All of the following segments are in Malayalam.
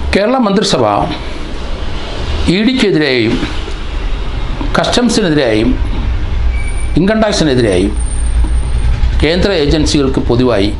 കേരള മന്ത്രിസഭ ഇ ഡിക്കെതിരെയും കസ്റ്റംസിനെതിരെയും ഇൻകം ടാക്സിനെതിരെയും കേന്ദ്ര ഏജൻസികൾക്ക് പൊതുവായി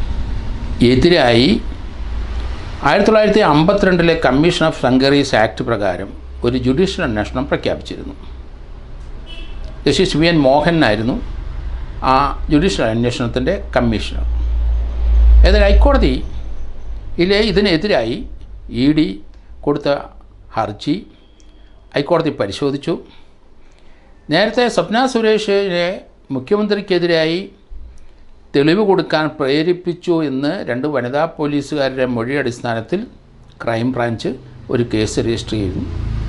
എതിരായി ആയിരത്തി തൊള്ളായിരത്തി അമ്പത്തിരണ്ടിലെ കമ്മീഷൻ ഓഫ് സങ്കറീസ് ആക്ട് പ്രകാരം ഒരു ജുഡീഷ്യൽ അന്വേഷണം പ്രഖ്യാപിച്ചിരുന്നു ജസ്റ്റിസ് വി എൻ മോഹനായിരുന്നു ആ ജുഡീഷ്യൽ അന്വേഷണത്തിൻ്റെ കമ്മീഷണർ ഏതായാലും ഹൈക്കോടതി ഇതിലെ ഇതിനെതിരായി ഇ ഡി കൊടുത്ത ഹർജി ഹൈക്കോടതി പരിശോധിച്ചു നേരത്തെ സ്വപ്ന സുരേഷിനെ മുഖ്യമന്ത്രിക്കെതിരായി തെളിവ് കൊടുക്കാൻ പ്രേരിപ്പിച്ചു എന്ന് രണ്ട് വനിതാ പോലീസുകാരുടെ മൊഴി അടിസ്ഥാനത്തിൽ ക്രൈംബ്രാഞ്ച് ഒരു കേസ് രജിസ്റ്റർ ചെയ്തു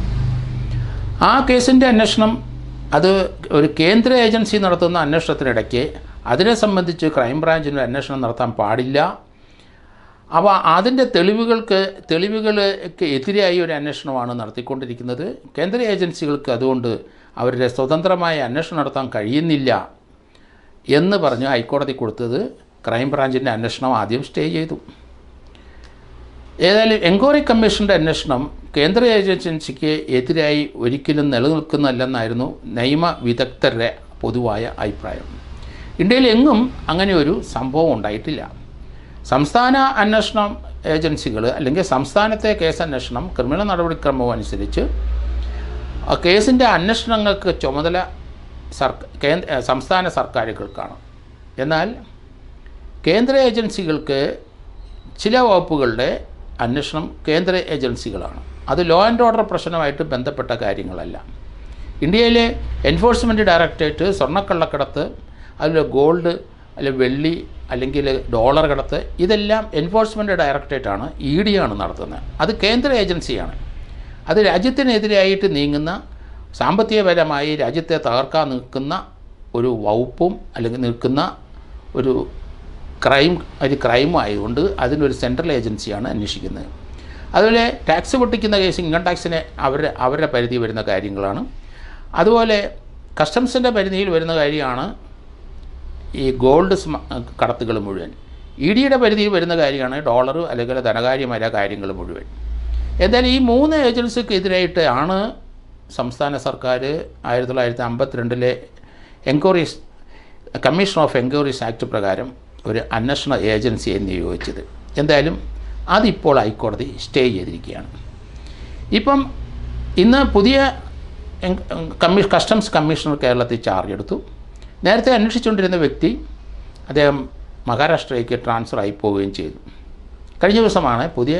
ആ കേസിൻ്റെ അന്വേഷണം അത് ഒരു കേന്ദ്ര ഏജൻസി നടത്തുന്ന അന്വേഷണത്തിനിടയ്ക്ക് അതിനെ സംബന്ധിച്ച് ക്രൈംബ്രാഞ്ചിന് അന്വേഷണം നടത്താൻ പാടില്ല അവ അതിൻ്റെ തെളിവുകൾക്ക് തെളിവുകൾക്ക് എതിരായി ഒരു അന്വേഷണമാണ് നടത്തിക്കൊണ്ടിരിക്കുന്നത് കേന്ദ്ര ഏജൻസികൾക്ക് അതുകൊണ്ട് അവരുടെ സ്വതന്ത്രമായ അന്വേഷണം നടത്താൻ കഴിയുന്നില്ല എന്ന് പറഞ്ഞ് ഹൈക്കോടതി കൊടുത്തത് ക്രൈംബ്രാഞ്ചിൻ്റെ അന്വേഷണം ആദ്യം സ്റ്റേ ചെയ്തു ഏതായാലും എൻക്വയറി കമ്മീഷൻ്റെ അന്വേഷണം കേന്ദ്ര ഏജൻസിക്ക് എതിരായി ഒരിക്കലും നിലനിൽക്കുന്നതല്ലെന്നായിരുന്നു നിയമ വിദഗ്ധരുടെ പൊതുവായ അഭിപ്രായം ഇന്ത്യയിൽ എങ്ങും അങ്ങനെ ഒരു സംഭവം ഉണ്ടായിട്ടില്ല സംസ്ഥാന അന്വേഷണം ഏജൻസികൾ അല്ലെങ്കിൽ സംസ്ഥാനത്തെ കേസ് അന്വേഷണം ക്രിമിനൽ നടപടിക്രമം അനുസരിച്ച് ആ കേസിൻ്റെ അന്വേഷണങ്ങൾക്ക് ചുമതല സർക്കാർ കേന്ദ്ര സംസ്ഥാന സർക്കാരുകൾക്കാണ് എന്നാൽ കേന്ദ്ര ഏജൻസികൾക്ക് ചില വകുപ്പുകളുടെ അന്വേഷണം കേന്ദ്ര ഏജൻസികളാണ് അത് ലോ ആൻഡ് ഓർഡർ പ്രശ്നമായിട്ട് ബന്ധപ്പെട്ട കാര്യങ്ങളല്ല ഇന്ത്യയിലെ എൻഫോഴ്സ്മെൻറ്റ് ഡയറക്ടറേറ്റ് സ്വർണ്ണക്കള്ളക്കടത്ത് അതിൽ ഗോൾഡ് അല്ലെങ്കിൽ വെള്ളി അല്ലെങ്കിൽ ഡോളർ കടത്ത് ഇതെല്ലാം എൻഫോഴ്സ്മെൻറ്റ് ഡയറക്ടറേറ്റാണ് ഇ ഡി ആണ് നടത്തുന്നത് അത് കേന്ദ്ര ഏജൻസിയാണ് അത് രാജ്യത്തിനെതിരായിട്ട് നീങ്ങുന്ന സാമ്പത്തികപരമായി രാജ്യത്തെ തകർക്കാൻ നിൽക്കുന്ന ഒരു വകുപ്പും അല്ലെങ്കിൽ നിൽക്കുന്ന ഒരു ക്രൈം ഒരു ക്രൈം ആയതുകൊണ്ട് അതിനൊരു സെൻട്രൽ ഏജൻസിയാണ് അന്വേഷിക്കുന്നത് അതുപോലെ ടാക്സ് പൊട്ടിക്കുന്ന കേസ് ഇൻകം ടാക്സിനെ അവരുടെ അവരുടെ പരിധി വരുന്ന കാര്യങ്ങളാണ് അതുപോലെ കസ്റ്റംസിൻ്റെ പരിധിയിൽ വരുന്ന കാര്യമാണ് ഈ ഗോൾഡ് സ്മ കടത്തുകൾ മുഴുവൻ ഇ ഡിയുടെ പരിധിയിൽ വരുന്ന കാര്യമാണ് ഡോളർ അല്ലെങ്കിൽ ധനകാര്യമായ കാര്യങ്ങൾ മുഴുവൻ എന്തായാലും ഈ മൂന്ന് ഏജൻസിക്കെതിരായിട്ട് ആണ് സംസ്ഥാന സർക്കാർ ആയിരത്തി തൊള്ളായിരത്തി അമ്പത്തിരണ്ടിലെ enquiries commission of enquiries act പ്രകാരം ഒരു അന്വേഷണ ഏജൻസിയെ നിയോഗിച്ചത് എന്തായാലും അതിപ്പോൾ ഹൈക്കോടതി സ്റ്റേ ചെയ്തിരിക്കുകയാണ് ഇപ്പം ഇന്ന് പുതിയ കമ്മീ കസ്റ്റംസ് കമ്മീഷണർ കേരളത്തിൽ ചാർജ് എടുത്തു നേരത്തെ അന്വേഷിച്ചുകൊണ്ടിരുന്ന വ്യക്തി അദ്ദേഹം മഹാരാഷ്ട്രയിലേക്ക് ട്രാൻസ്ഫർ ആയി പോവുകയും ചെയ്തു കഴിഞ്ഞ ദിവസമാണ് പുതിയ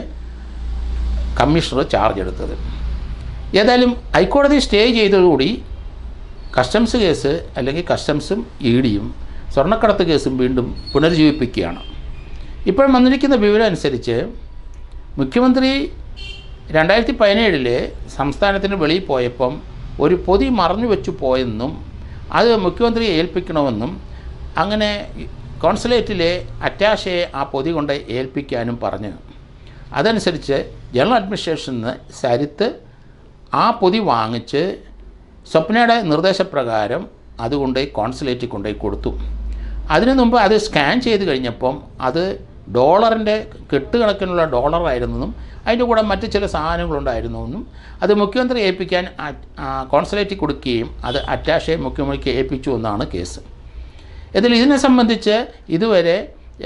കമ്മീഷണർ ചാർജ് എടുത്തത് ഏതായാലും ഹൈക്കോടതി സ്റ്റേ ചെയ്തതോടുകൂടി കസ്റ്റംസ് കേസ് അല്ലെങ്കിൽ കസ്റ്റംസും ഇ ഡിയും സ്വർണ്ണക്കടത്ത് കേസും വീണ്ടും പുനരുജ്ജീവിപ്പിക്കുകയാണ് ഇപ്പോൾ വന്നിരിക്കുന്ന വിവരം അനുസരിച്ച് മുഖ്യമന്ത്രി രണ്ടായിരത്തി പതിനേഴില് സംസ്ഥാനത്തിന് വെളിയിൽ പോയപ്പം ഒരു പൊതി മറഞ്ഞു വെച്ചു പോയെന്നും അത് മുഖ്യമന്ത്രിയെ ഏൽപ്പിക്കണമെന്നും അങ്ങനെ കോൺസുലേറ്റിലെ അറ്റാഷയെ ആ പൊതി കൊണ്ട് ഏൽപ്പിക്കാനും പറഞ്ഞു അതനുസരിച്ച് ജനറൽ അഡ്മിനിസ്ട്രേഷനിൽ നിന്ന് സരിത്ത് ആ പൊതി വാങ്ങിച്ച് സ്വപ്നയുടെ നിർദ്ദേശപ്രകാരം അതുകൊണ്ട് കോൺസുലേറ്റിൽ കൊണ്ടുപോയി കൊടുത്തു അതിനു മുമ്പ് അത് സ്കാൻ ചെയ്ത് കഴിഞ്ഞപ്പം അത് ഡോളറിൻ്റെ കെട്ടുകണക്കിനുള്ള ഡോളറായിരുന്നെന്നും അതിൻ്റെ കൂടെ മറ്റ് ചില സാധനങ്ങളുണ്ടായിരുന്നെന്നും അത് മുഖ്യമന്ത്രി ഏൽപ്പിക്കാൻ കോൺസുലേറ്റിൽ കൊടുക്കുകയും അത് അറ്റാഷെ മുഖ്യമന്ത്രിക്ക് ഏൽപ്പിച്ചു എന്നാണ് കേസ് ഇതിൽ ഇതിനെ സംബന്ധിച്ച് ഇതുവരെ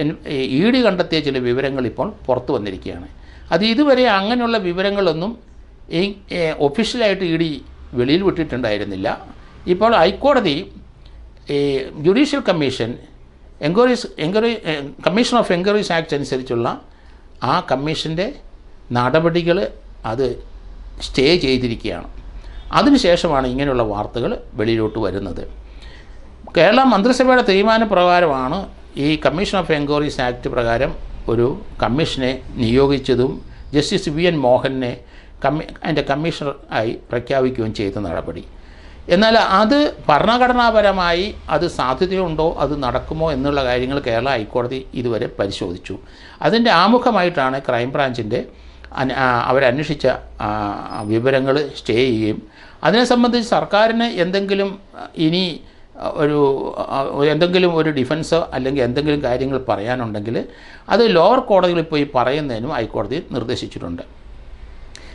ഇ ഡി കണ്ടെത്തിയ ചില വിവരങ്ങൾ ഇപ്പോൾ പുറത്തു വന്നിരിക്കുകയാണ് അത് ഇതുവരെ അങ്ങനെയുള്ള വിവരങ്ങളൊന്നും ഈ ഒഫീഷ്യലായിട്ട് ഇ ഡി വെളിയിൽ വിട്ടിട്ടുണ്ടായിരുന്നില്ല ഇപ്പോൾ ഹൈക്കോടതി ഈ judicial commission enquiries enquiry commission of enquiries act അനുസരിച്ചുള്ള ആ കമ്മീഷൻ്റെ നടപടികൾ അത് സ്റ്റേ ചെയ്തിരിക്കുകയാണ് അതിനുശേഷമാണ് ഇങ്ങനെയുള്ള വാർത്തകൾ വെളിയിലോട്ട് വരുന്നത് കേരള മന്ത്രിസഭയുടെ തീരുമാനപ്രകാരമാണ് ഈ കമ്മീഷൻ ഓഫ് എൻക്വയറീസ് ആക്ട് പ്രകാരം ഒരു കമ്മീഷനെ നിയോഗിച്ചതും ജസ്റ്റിസ് വി എൻ മോഹനെ കമ്മി അതിൻ്റെ കമ്മീഷണർ ആയി പ്രഖ്യാപിക്കുകയും ചെയ്ത നടപടി എന്നാൽ അത് ഭരണഘടനാപരമായി അത് സാധ്യതയുണ്ടോ അത് നടക്കുമോ എന്നുള്ള കാര്യങ്ങൾ കേരള ഹൈക്കോടതി ഇതുവരെ പരിശോധിച്ചു അതിൻ്റെ ആമുഖമായിട്ടാണ് ക്രൈംബ്രാഞ്ചിൻ്റെ അവരന്വേഷിച്ച വിവരങ്ങൾ സ്റ്റേ ചെയ്യുകയും അതിനെ സംബന്ധിച്ച് സർക്കാരിന് എന്തെങ്കിലും ഇനി ഒരു എന്തെങ്കിലും ഒരു ഡിഫൻസോ അല്ലെങ്കിൽ എന്തെങ്കിലും കാര്യങ്ങൾ പറയാനുണ്ടെങ്കിൽ അത് ലോവർ കോടതികളിൽ പോയി പറയുന്നതിനും ഹൈക്കോടതി നിർദ്ദേശിച്ചിട്ടുണ്ട്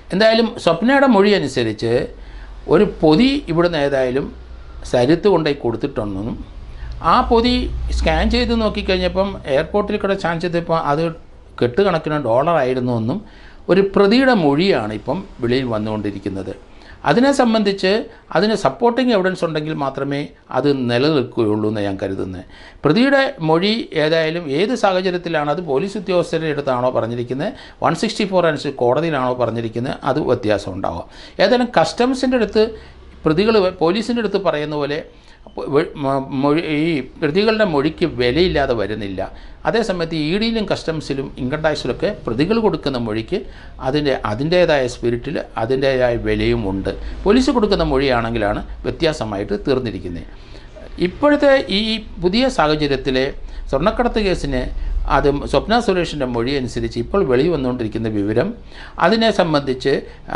എന്തായാലും സ്വപ്നയുടെ മൊഴി അനുസരിച്ച് ഒരു പൊതി ഇവിടുന്ന് ഏതായാലും സരിത്ത് കൊണ്ടുപോയി കൊടുത്തിട്ടുണ്ടെന്നും ആ പൊതി സ്കാൻ ചെയ്ത് നോക്കിക്കഴിഞ്ഞപ്പം എയർപോർട്ടിൽ കൂടെ സ്കാൻ ചെയ്തപ്പോൾ അത് കെട്ടുകണക്കിന് ഡോളറായിരുന്നു എന്നും ഒരു പ്രതിയുടെ മൊഴിയാണ് ഇപ്പം വെളിയിൽ വന്നുകൊണ്ടിരിക്കുന്നത് അതിനെ സംബന്ധിച്ച് അതിന് സപ്പോർട്ടിങ് എവിഡൻസ് ഉണ്ടെങ്കിൽ മാത്രമേ അത് നിലനിൽക്കുകയുള്ളൂ എന്ന് ഞാൻ കരുതുന്നത് പ്രതിയുടെ മൊഴി ഏതായാലും ഏത് സാഹചര്യത്തിലാണ് അത് പോലീസ് ഉദ്യോഗസ്ഥരുടെ അടുത്താണോ പറഞ്ഞിരിക്കുന്നത് വൺ സിക്സ്റ്റി ഫോർ അനുസരിച്ച് കോടതിയിലാണോ പറഞ്ഞിരിക്കുന്നത് അത് വ്യത്യാസം ഉണ്ടാവാം ഏതായാലും കസ്റ്റംസിൻ്റെ അടുത്ത് പ്രതികൾ പോലീസിൻ്റെ അടുത്ത് പറയുന്ന പോലെ വെ- മ- മൊഴി ഈ പ്രതികളുടെ മൊഴിക്ക് വിലയില്ലാതെ വരുന്നില്ല അതേസമയത്ത് ഇ ഡിയിലും കസ്റ്റംസിലും ഇൻകം ടാക്സിലൊക്കെ പ്രതികൾ കൊടുക്കുന്ന മൊഴിക്ക് അതിൻ്റെ അതിൻ്റേതായ സ്പിരിറ്റിൽ അതിൻ്റേതായ വിലയും ഉണ്ട് പോലീസ് കൊടുക്കുന്ന മൊഴിയാണെങ്കിലാണ് വ്യത്യാസമായിട്ട് തീർന്നിരിക്കുന്നത് ഇപ്പോഴത്തെ ഈ പുതിയ സാഹചര്യത്തിലെ സ്വർണ്ണക്കടത്ത് കേസിന് അത് സ്വപ്ന സുരേഷിൻ്റെ മൊഴി അനുസരിച്ച് ഇപ്പോൾ വെളി വന്നുകൊണ്ടിരിക്കുന്ന വിവരം അതിനെ സംബന്ധിച്ച് ആ,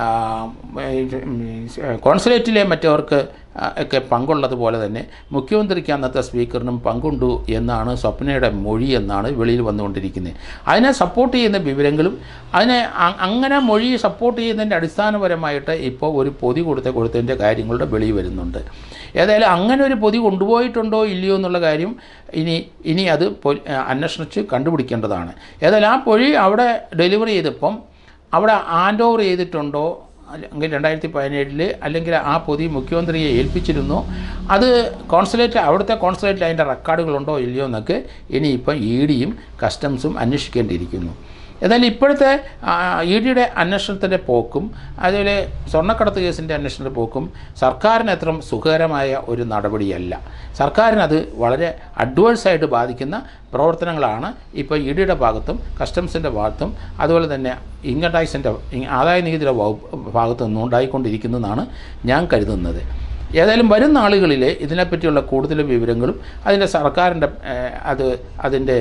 കോൺസുലേറ്റിലെ മറ്റവർക്ക് ആ, ഒക്കെ പങ്കുള്ളതുപോലെ തന്നെ മുഖ്യമന്ത്രിക്ക് അന്നത്തെ സ്പീക്കറിനും പങ്കുണ്ടു എന്നാണ് സ്വപ്നയുടെ മൊഴി എന്നാണ് വെളിയിൽ വന്നുകൊണ്ടിരിക്കുന്നത് അതിനെ സപ്പോർട്ട് ചെയ്യുന്ന വിവരങ്ങളും അതിനെ അ- അങ്ങനെ മൊഴി സപ്പോർട്ട് ചെയ്യുന്നതിൻ്റെ അടിസ്ഥാനപരമായിട്ട് ഇപ്പോൾ ഒരു പൊതി കൊടുത്ത കൊടുത്തതിൻ്റെ കാര്യങ്ങളുടെ വെളി വരുന്നുണ്ട് ഏതായാലും അങ്ങനെ ഒരു പൊതി കൊണ്ടുപോയിട്ടുണ്ടോ ഇല്ലയോ എന്നുള്ള കാര്യം ഇനി ഇനി അത് പൊ- അന്വേഷിച്ച് കണ്ടുപിടിക്കേണ്ടതാണ് ഏതായാലും ആ പൊഴി അവിടെ ഡെലിവറി ചെയ്തപ്പം അവിടെ ഹാൻഡ് ഓവർ ചെയ്തിട്ടുണ്ടോ അല്ലെങ്കിൽ രണ്ടായിരത്തി പതിനേഴിൽ അല്ലെങ്കിൽ ആ പൊതി മുഖ്യമന്ത്രിയെ ഏൽപ്പിച്ചിരുന്നോ അത് കോൺസുലേറ്റ് അവിടുത്തെ കോൺസുലേറ്റിൽ അതിൻ്റെ റെക്കോർഡുകളുണ്ടോ ഇല്ലയോ എന്നൊക്കെ ഇനിയിപ്പം ഇ ഡിയും കസ്റ്റംസും അന്വേഷിക്കേണ്ടിയിരിക്കുന്നു ഏതായാലും ഇപ്പോഴത്തെ ഇ ഡിയുടെ അന്വേഷണത്തിൻ്റെ പോക്കും അതുപോലെ സ്വർണ്ണക്കടത്ത് കേസിൻ്റെ അന്വേഷണത്തിൻ്റെ പോക്കും സർക്കാരിന് അത്ര സുഖകരമായ ഒരു നടപടിയല്ല സർക്കാരിനത് വളരെ അഡ്വേഴ്സായിട്ട് ബാധിക്കുന്ന പ്രവർത്തനങ്ങളാണ് ഇപ്പോൾ ഇ ഡിയുടെ ഭാഗത്തും കസ്റ്റംസിൻ്റെ ഭാഗത്തും അതുപോലെ തന്നെ ഇൻകം ടാക്സിൻ്റെ ആദായ നികുതിയുടെ വകുപ്പ് ഭാഗത്തു നിന്നും ഉണ്ടായിക്കൊണ്ടിരിക്കുന്നതെന്നാണ് ഞാൻ കരുതുന്നത് ഏതായാലും വരും നാളുകളിൽ ഇതിനെപ്പറ്റിയുള്ള കൂടുതൽ വിവരങ്ങളും അതിൻ്റെ സർക്കാരിൻ്റെ ഏഹ്, അത് അതിൻ്റെ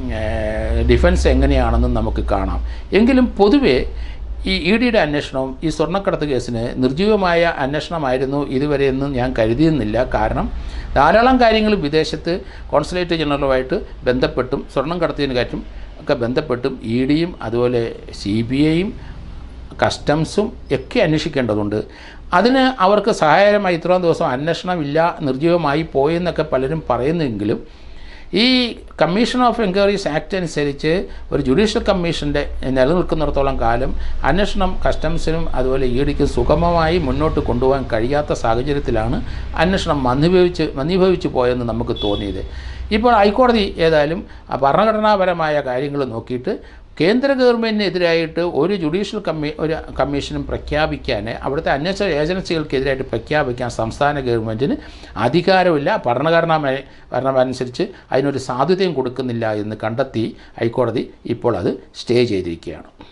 ഏഹ്, ഡിഫൻസ് എങ്ങനെയാണെന്നും നമുക്ക് കാണാം എങ്കിലും പൊതുവേ ഈ ഇ ഡിയുടെ അന്വേഷണവും ഈ സ്വർണ്ണക്കടത്ത് കേസിന് നിർജ്ജീവമായ അന്വേഷണമായിരുന്നു ഇതുവരെയെന്നും ഞാൻ കരുതിയിരുന്നില്ല കാരണം ധാരാളം കാര്യങ്ങൾ വിദേശത്ത് കോൺസുലേറ്റ് ജനറലുമായിട്ട് ബന്ധപ്പെട്ടും സ്വർണം കടത്തിയതിന് കാറ്റും ഒക്കെ ബന്ധപ്പെട്ടും ഇ ഡിയും അതുപോലെ സി ബി ഐയും കസ്റ്റംസും ഒക്കെ അന്വേഷിക്കേണ്ടതുണ്ട് അതിന് അവർക്ക് സഹായകരമായി ഇത്രയും ദിവസം അന്വേഷണമില്ല നിർജ്ജീവമായി പോയെന്നൊക്കെ പലരും പറയുന്നെങ്കിലും ഈ കമ്മീഷൻ ഓഫ് എൻക്വയറീസ് ആക്ട് അനുസരിച്ച് ഒരു ജുഡീഷ്യൽ കമ്മീഷൻ്റെ നിലനിൽക്കുന്നിടത്തോളം കാലം അന്വേഷണം കസ്റ്റംസിനും അതുപോലെ ഇ ഡിക്കും സുഗമമായി മുന്നോട്ട് കൊണ്ടുപോകാൻ കഴിയാത്ത സാഹചര്യത്തിലാണ് അന്വേഷണം മന്ദീഭവിച്ച് മന്ദീഭവിച്ച് പോയെന്ന് നമുക്ക് തോന്നിയത് ഇപ്പോൾ ഹൈക്കോടതി ഏതായാലും ആ ഭരണഘടനാപരമായ കാര്യങ്ങൾ നോക്കിയിട്ട് കേന്ദ്ര ഗവൺമെൻറ്റിനെതിരായിട്ട് ഒരു ജുഡീഷ്യൽ കമ്മീ ഒരു കമ്മീഷനും പ്രഖ്യാപിക്കാൻ അവിടുത്തെ അന്വേഷണ ഏജൻസികൾക്കെതിരായിട്ട് പ്രഖ്യാപിക്കാൻ സംസ്ഥാന ഗവൺമെൻറ്റിന് അധികാരമില്ല ഭരണഘടനാ ഭരണം അനുസരിച്ച് അതിനൊരു സാധ്യതയും കൊടുക്കുന്നില്ല എന്ന് കണ്ടെത്തി ഹൈക്കോടതി ഇപ്പോൾ അത് സ്റ്റേ ചെയ്തിരിക്കുകയാണ്